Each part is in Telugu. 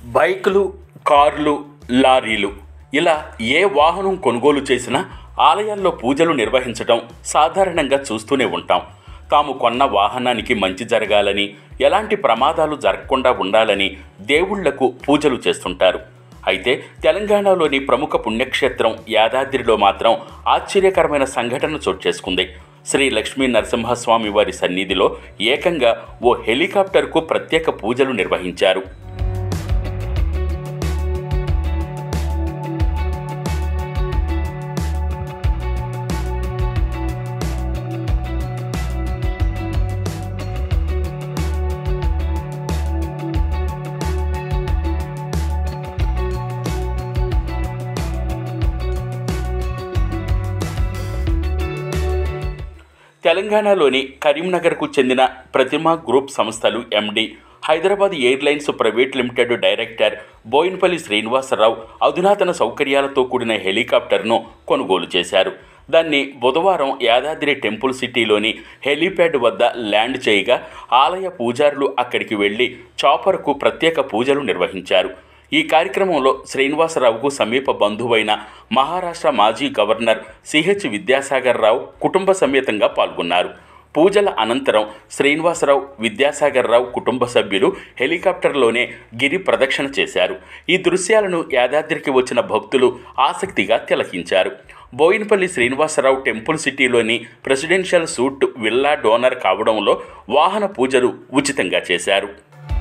బైకులు కార్లు లారీలు ఇలా ఏ వాహనం కొనుగోలు చేసినా ఆలయాల్లో పూజలు నిర్వహించడం సాధారణంగా చూస్తూనే ఉంటాం తాము కొన్న వాహనానికి మంచి జరగాలని ఎలాంటి ప్రమాదాలు జరగకుండా ఉండాలని దేవుళ్లకు పూజలు చేస్తుంటారు అయితే తెలంగాణలోని ప్రముఖ పుణ్యక్షేత్రం యాదాద్రిలో మాత్రం ఆశ్చర్యకరమైన సంఘటన చోటు చేసుకుంది శ్రీ లక్ష్మీ నరసింహస్వామి వారి సన్నిధిలో ఏకంగా ఓ హెలికాప్టర్కు ప్రత్యేక పూజలు నిర్వహించారు తెలంగాణలోని కరీంనగర్కు చెందిన ప్రతిమ గ్రూప్ సంస్థలు MD Hyderabad airlines private limited director Boinpalli Srinivasarao అధునాతన సౌకర్యాలతో కూడిన హెలికాప్టర్ను కొనుగోలు చేశారు దాన్ని బుధవారం యాదాద్రి టెంపుల్ సిటీలోని హెలీప్యాడ్ వద్ద ల్యాండ్ చేయగా ఆలయ పూజారులు అక్కడికి వెళ్లి చాపర్కు ప్రత్యేక పూజలు నిర్వహించారు ఈ కార్యక్రమంలో శ్రీనివాసరావుకు సమీప బంధువైన మహారాష్ట్ర మాజీ గవర్నర్ సిహెచ్ విద్యాసాగర్ రావు కుటుంబ సమేతంగా పాల్గొన్నారు పూజల అనంతరం శ్రీనివాసరావు విద్యాసాగర్ రావు కుటుంబ సభ్యులు హెలికాప్టర్లోనే గిరి ప్రదక్షిణ చేశారు ఈ దృశ్యాలను యాదాద్రికి వచ్చిన భక్తులు ఆసక్తిగా తిలకించారు బోయినపల్లి శ్రీనివాసరావు టెంపుల్ సిటీలోని ప్రెసిడెన్షియల్ సూట్ విల్లా డోనర్ కావడంలో వాహన పూజలు ఉచితంగా చేశారు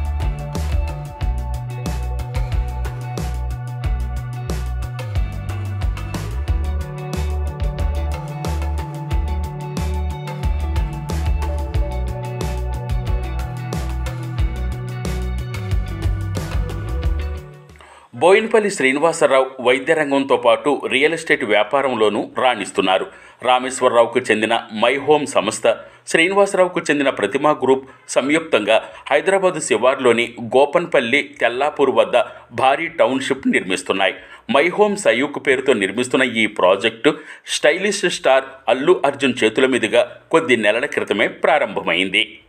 బోయినపల్లి శ్రీనివాసరావు వైద్య రంగంతో పాటు రియల్ ఎస్టేట్ వ్యాపారంలోనూ రాణిస్తున్నారు రామేశ్వరరావుకు చెందిన మై హోమ్ సంస్థ శ్రీనివాసరావుకు చెందిన ప్రతిమా గ్రూప్ సంయుక్తంగా హైదరాబాద్ శివార్లోని గోపన్పల్లి తెల్లాపూర్ వద్ద భారీ టౌన్షిప్ నిర్మిస్తున్నాయి మై హోమ్ సయూక్ పేరుతో నిర్మిస్తున్న ఈ project stylish star Allu Arjun చేతుల మీదుగా కొద్ది నెలల క్రితమే ప్రారంభమైంది